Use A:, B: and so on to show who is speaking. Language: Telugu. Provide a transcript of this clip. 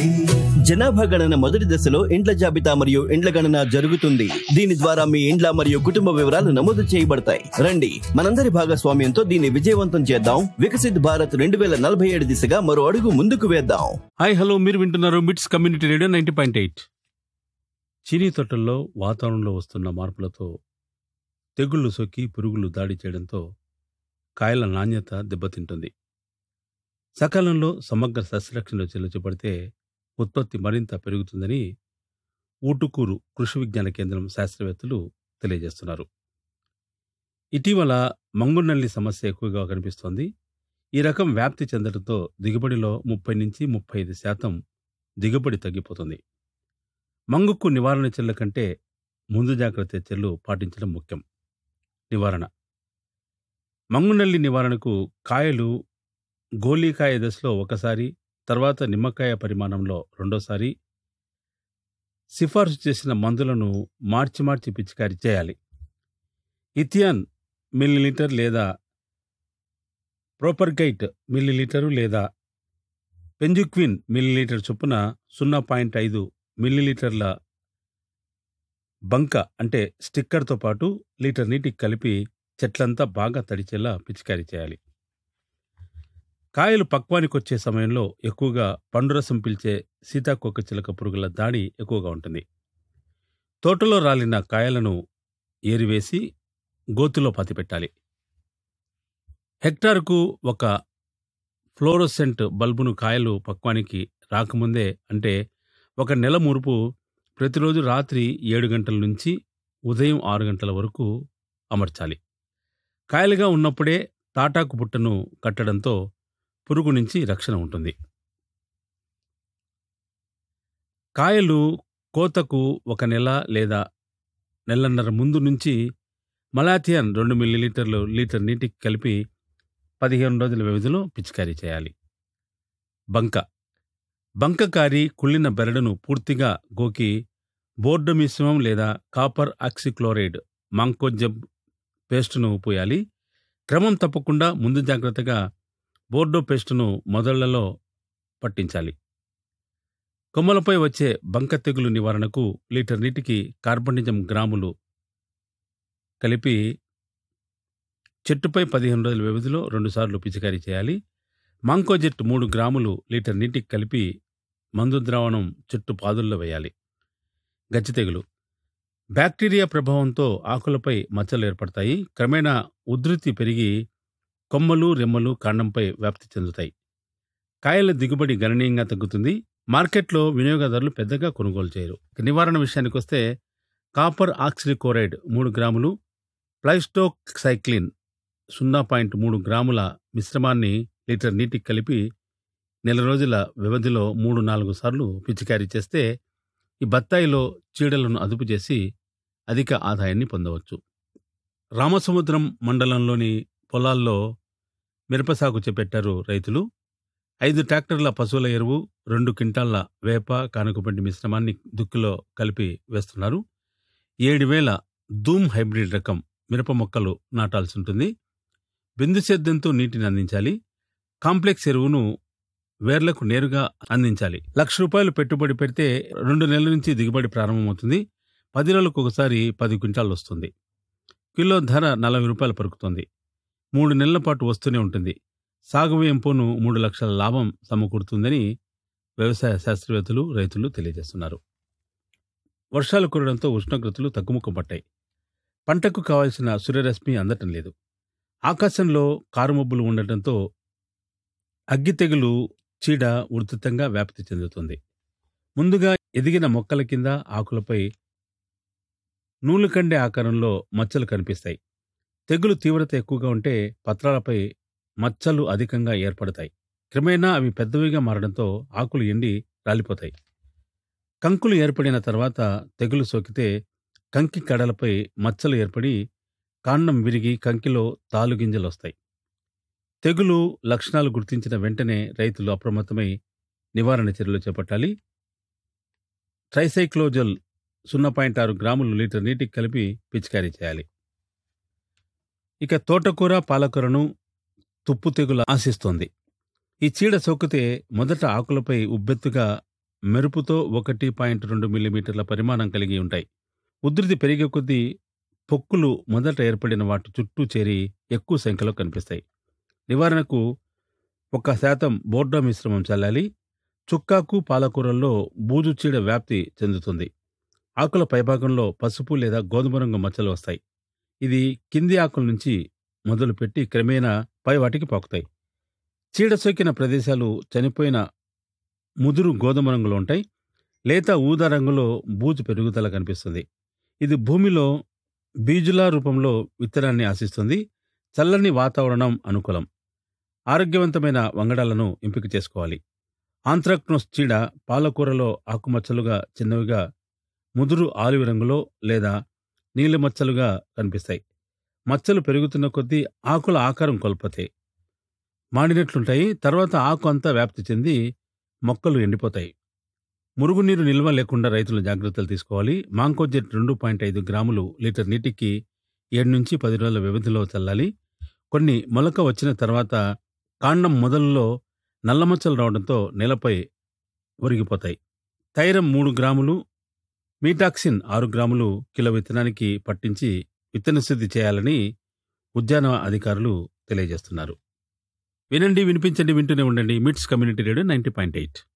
A: చేయండి
B: జనాభా గణన మొదటి దశలో ఇండ్ల జాబితా మరియు ఇండ్ల గణన జరుగుతుంది దీని ద్వారా మీ ఇండ్ల మరియు కుటుంబ వివరాలు నమోదు చేయబడతాయి రండి మనందరి భాగస్వామ్యంతో దీన్ని విజయవంతం చేద్దాం వికసిత్ భారత్ రెండు వేల నలభై ఏడు దిశగా మరో అడుగు ముందుకు వేద్దాం
C: హాయ్ హలో మీరు వింటున్నారు MITS community radio ninety point eight చీనీ తోటల్లో వాతావరణంలో వస్తున్న మార్పులతో తెగుళ్లు సోకి పురుగులు దాడి చేయడంతో కాయల నాణ్యత దెబ్బతింటుంది సకాలంలో సమగ్ర సస్యరక్షణ చెల్లించబడితే ఉత్పత్తి మరింత పెరుగుతుందని ఊటుకూరు కృషి విజ్ఞాన కేంద్రం శాస్త్రవేత్తలు తెలియజేస్తున్నారు ఇటీవల మంగునల్లి సమస్య ఎక్కువగా కనిపిస్తోంది ఈ రకం వ్యాప్తి చెందడంతో దిగుబడిలో ముప్పై నుంచి ముప్పై ఐదు శాతం దిగుబడి తగ్గిపోతుంది మంగుకు నివారణ చర్యల కంటే ముందు జాగ్రత్త చర్యలు పాటించడం ముఖ్యం నివారణ మంగునల్లి నివారణకు కాయలు గోలీకాయ దశలో ఒకసారి తర్వాత నిమ్మకాయ పరిమాణంలో రెండోసారి సిఫార్సు చేసిన మందులను మార్చి మార్చి పిచికారీ చేయాలి ఇథియాన్ మిల్లీలీటర్ లేదా ప్రోపర్గైట్ మిల్లీలీటరు లేదా పెంజుక్విన్ మిల్లీలీటర్ చొప్పున సున్నా పాయింట్ ఐదు మిల్లీలీటర్ల బంక అంటే స్టిక్కర్తో పాటు లీటర్ నీటికి కలిపి చెట్లంతా బాగా తడిచేలా పిచికారీ చేయాలి కాయలు పక్వానికొచ్చే సమయంలో ఎక్కువగా పండురసం పిలిచే సీతాకోక చిలక పురుగుల దాడి ఎక్కువగా ఉంటుంది తోటలో రాలిన కాయలను ఏరివేసి గోతులో పాతిపెట్టాలి హెక్టారుకు ఒక ఫ్లోరోసెంట్ బల్బును కాయలు పక్వానికి రాకముందే అంటే ఒక నెల మురుపు ప్రతిరోజు రాత్రి ఏడు గంటల నుంచి ఉదయం ఆరు గంటల వరకు అమర్చాలి కాయలుగా ఉన్నప్పుడే తాటాకు పుట్టను కట్టడంతో పురుగు నుంచి రక్షణ ఉంటుంది కాయలు కోతకు ఒక నెల లేదా నెలన్నర ముందు నుంచి మలాథియన్ రెండు మిల్లీలీటర్లు లీటర్ నీటికి కలిపి పదిహేను రోజుల వ్యవధిలో పిచికారీ చేయాలి బంక బంకకారి కుళ్ళిన బెరడును పూర్తిగా గోకి బోర్డు మిశ్రమం లేదా కాపర్ ఆక్సిక్లోరైడ్ మాంకోజబ్ పేస్టును పోయాలి క్రమం తప్పకుండా ముందు జాగ్రత్తగా బోర్డో పేస్టును మొదళ్లలో పట్టించాలి కొమ్మలపై వచ్చే బంక తెగులు నివారణకు లీటర్ నీటికి కార్బనిజం గ్రాములు కలిపి చెట్టుపై పదిహేను రోజుల వ్యవధిలో రెండుసార్లు పిచికారీ చేయాలి మాంకోజెట్ మూడు గ్రాములు లీటర్ నీటికి కలిపి మందు ద్రావణం చెట్టు పాదుల్లో వేయాలి గచ్చి తెగులు బ్యాక్టీరియా ప్రభావంతో ఆకులపై మచ్చలు ఏర్పడతాయి క్రమేణా ఉధృతి పెరిగి కొమ్మలు రెమ్మలు కాండంపై వ్యాప్తి చెందుతాయి కాయల దిగుబడి గణనీయంగా తగ్గుతుంది మార్కెట్లో వినియోగదారులు పెద్దగా కొనుగోలు చేయరు ఇక నివారణ విషయానికి వస్తే కాపర్ ఆక్సిలికోరైడ్ మూడు గ్రాములు ప్లైస్టోక్సైక్లిన్ సున్నా పాయింట్ మూడు గ్రాముల మిశ్రమాన్ని లీటర్ నీటికి కలిపి నెల రోజుల వ్యవధిలో మూడు నాలుగు సార్లు పిచికారీ చేస్తే ఈ బత్తాయిలో చీడలను అదుపు చేసి అధిక ఆదాయాన్ని పొందవచ్చు రామసముద్రం మండలంలోని పొలాల్లో మిరప సాగు చేపట్టారు రైతులు ఐదు ట్రాక్టర్ల పశువుల ఎరువు రెండు క్వింటాళ్ల వేప కానుకపంటి మిశ్రమాన్ని దుక్కిలో కలిపి వేస్తున్నారు ఏడు వేల ధూమ్ హైబ్రిడ్ రకం మిరప మొక్కలు నాటాల్సి ఉంటుంది బిందు సేద్యంతో నీటిని అందించాలి కాంప్లెక్స్ ఎరువును వేర్లకు నేరుగా అందించాలి లక్ష రూపాయలు పెట్టుబడి పెడితే రెండు నెలల నుంచి దిగుబడి ప్రారంభమవుతుంది పది రోజులకు ఒకసారి పది క్వింటాలు వస్తుంది కిలో ధర నలభై రూపాయలు పలుకుతుంది మూడు నెలల పాటు వస్తూనే ఉంటుంది సాగు వేయింపును మూడు లక్షల లాభం సమకూరుతుందని వ్యవసాయ శాస్త్రవేత్తలు రైతులు తెలియజేస్తున్నారు వర్షాలు కురడంతో ఉష్ణోగ్రతలు తగ్గుముఖం పట్టాయి పంటకు కావాల్సిన సూర్యరశ్మి అందటం లేదు ఆకాశంలో కారుమబ్బులు ఉండటంతో అగ్గి తెగులు చీడ ఉధృతంగా వ్యాప్తి చెందుతుంది ముందుగా ఎదిగిన మొక్కల కింద ఆకులపై నూలుకండే ఆకారంలో మచ్చలు కనిపిస్తాయి తెగులు తీవ్రత ఎక్కువగా ఉంటే పత్రాలపై మచ్చలు అధికంగా ఏర్పడతాయి క్రమేణా అవి పెద్దవిగా మారడంతో ఆకులు ఎండి రాలిపోతాయి కంకులు ఏర్పడిన తర్వాత తెగులు సోకితే కంకి కడలపై మచ్చలు ఏర్పడి కాండం విరిగి కంకిలో తాలుగింజలు వస్తాయి తెగులు లక్షణాలు గుర్తించిన వెంటనే రైతులు అప్రమత్తమై నివారణ చర్యలు చేపట్టాలి ట్రైసైక్లోజల్ సున్నా పాయింట్ ఆరు గ్రాములు లీటర్ నీటికి కలిపి పిచికారీ చేయాలి ఇక తోటకూర పాలకూరను తుప్పు తెగులు ఆశిస్తోంది ఈ చీడ సోకితే మొదట ఆకులపై ఉబ్బెత్తుగా మెరుపుతో ఒకటి పాయింట్ రెండు మిల్లీమీటర్ల పరిమాణం కలిగి ఉంటాయి ఉధృతి పెరిగే కొద్దీ పొక్కులు మొదట ఏర్పడిన వాటి చుట్టూ చేరి ఎక్కువ సంఖ్యలో కనిపిస్తాయి నివారణకు ఒక శాతం బోర్డా మిశ్రమం చల్లాలి చుక్కాకు పాలకూరల్లో బూజు చీడ వ్యాప్తి చెందుతుంది ఆకుల పైభాగంలో పసుపు లేదా గోధుమ రంగు మచ్చలు వస్తాయి ఇది కింది ఆకుల నుంచి మొదలుపెట్టి క్రమేణా పై వాటికి పాకుతాయి చీడ సోకిన ప్రదేశాలు చనిపోయిన ముదురు గోధుమ రంగులో ఉంటాయి లేత ఊదా రంగులో బూజు పెరుగుదల కనిపిస్తుంది ఇది భూమిలో బీజుల రూపంలో విత్తనాన్ని ఆశిస్తుంది చల్లని వాతావరణం అనుకూలం ఆరోగ్యవంతమైన వంగడాలను ఎంపిక చేసుకోవాలి ఆంథ్రాక్నోస్ చీడ పాలకూరలో ఆకుమచ్చలుగా చిన్నవిగా ముదురు ఆలివి రంగులో లేదా నీలి మచ్చలుగా కనిపిస్తాయి మచ్చలు పెరుగుతున్న కొద్దీ ఆకుల ఆకారం కోల్పోతాయి మాడినట్లుంటాయి తర్వాత ఆకు అంతా వ్యాప్తి చెంది మొక్కలు ఎండిపోతాయి మురుగునీరు నిల్వ లేకుండా రైతులు జాగ్రత్తలు తీసుకోవాలి మాంకోజెట్ రెండు పాయింట్ ఐదు గ్రాములు లీటర్ నీటికి ఏడు నుంచి పది రోజుల వ్యవధిలో చల్లాలి కొన్ని మొలక వచ్చిన తర్వాత కాండం మొదల్లో నల్లమచ్చలు రావడంతో నేలపై ఒరిగిపోతాయి థైరం మూడు గ్రాములు మీటాక్సిన్ ఆరు గ్రాములు కిలో విత్తనానికి పట్టించి విత్తన శుద్ధి చేయాలని ఉద్యాన అధికారులు తెలియజేస్తున్నారు వినండి వినిపించండి వింటూనే ఉండండి MITS community radio ninety point eight